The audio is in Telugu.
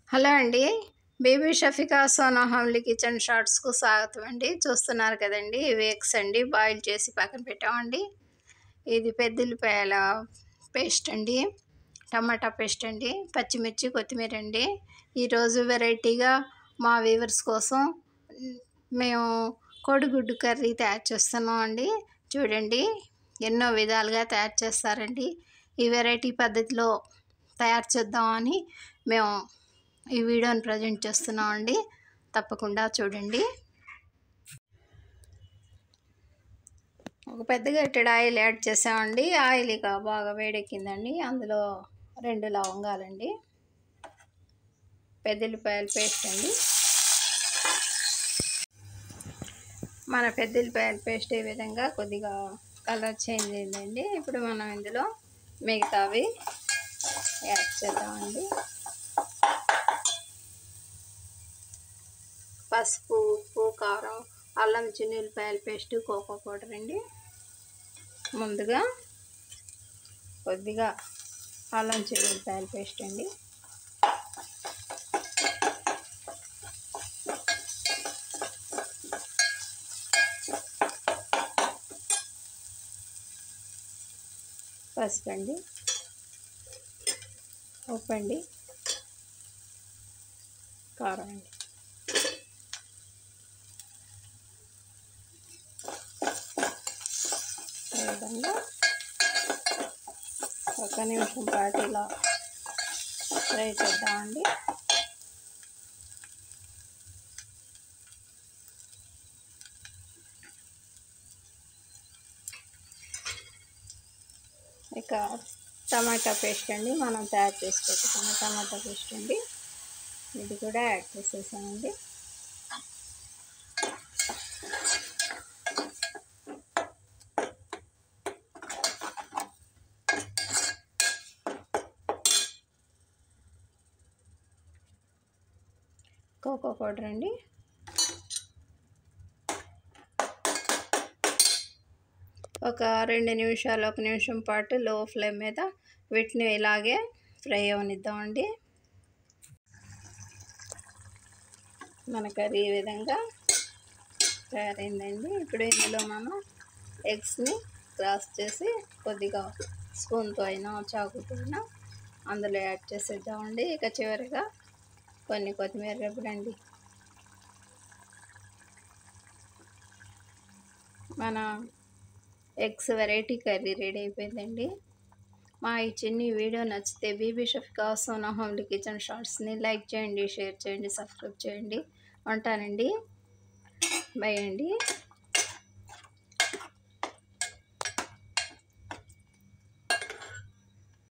హలో అండి బేబీ షఫికా సోనా హోమ్లీ కిచెన్ షార్ట్స్కు స్వాగతం అండి చూస్తున్నారు కదండి ఇవి ఎగ్స్ అండి బాయిల్ చేసి పక్కన పెట్టామండి ఇది పెద్దల్లిపాయల పేస్ట్ అండి టమాటా పేస్ట్ అండి పచ్చిమిర్చి కొత్తిమీర అండి ఈరోజు వెరైటీగా మా వీవర్స్ కోసం మేము కోడిగుడ్డు కర్రీ తయారు చేస్తున్నాం అండి చూడండి ఎన్నో విధాలుగా తయారు చేస్తారండి ఈ వెరైటీ పద్ధతిలో తయారు చేద్దామని మేము ఈ వీడియోని ప్రజెంట్ చేస్తున్నామండి తప్పకుండా చూడండి ఒక పెద్ద గట్టెడు ఆయిల్ యాడ్ చేసామండి ఆయిల్ ఇక బాగా వేడెక్కిందండి అందులో రెండు లవంగాలండి పెద్దల్లిపాయల పేస్ట్ అండి మన పెద్దల్లిపాయల పేస్ట్ ఈ విధంగా కొద్దిగా కలర్ చేంజ్ అయిందండి ఇప్పుడు మనం ఇందులో మిగతావి యాడ్ చేద్దామండి పసుపు ఉప్పు కారం అల్లం చిన్నులపాయల పేస్ట్ కోకో పౌడర్ అండి ముందుగా కొద్దిగా అల్లం చిన్నులపాయల పేస్ట్ అండి పసుపు అండి ఉప్పు అండి కారం అండి ఈ విధంగా ఒక నిమిషం పాటు ఇలా ఫ్రై చేద్దామండి ఇక టమాటా పేస్ట్ అండి మనం తయారు చేసి పెట్టుకున్న టమాటా పేస్ట్ అండి ఇది కూడా యాడ్ చేసేసామండి కోకో పౌడర్ అండి ఒక రెండు నిమిషాలు ఒక నిమిషం పాటు లో ఫ్లేమ్ మీద వీటిని ఇలాగే ఫ్రై అవనిద్దామండి మన కర్రీ ఈ విధంగా తయారైందండి ఇప్పుడు ఇందులో మనం ఎగ్స్ని క్రాస్ చేసి కొద్దిగా స్పూన్తో అయినా చాకుతో అయినా అందులో యాడ్ చేసేద్దామండి ఇక చివరిగా కొన్ని కొత్తిమీర రెబ్బలండి మన ఎగ్స్ వెరైటీ కర్రీ రెడీ అయిపోయిందండి మా ఈ చిన్ని వీడియో నచ్చితే బీబీ షఫికా సోనా హోమ్లీ కిచెన్ షార్ట్స్ని లైక్ చేయండి షేర్ చేయండి సబ్స్క్రైబ్ చేయండి ఉంటానండి బై అండి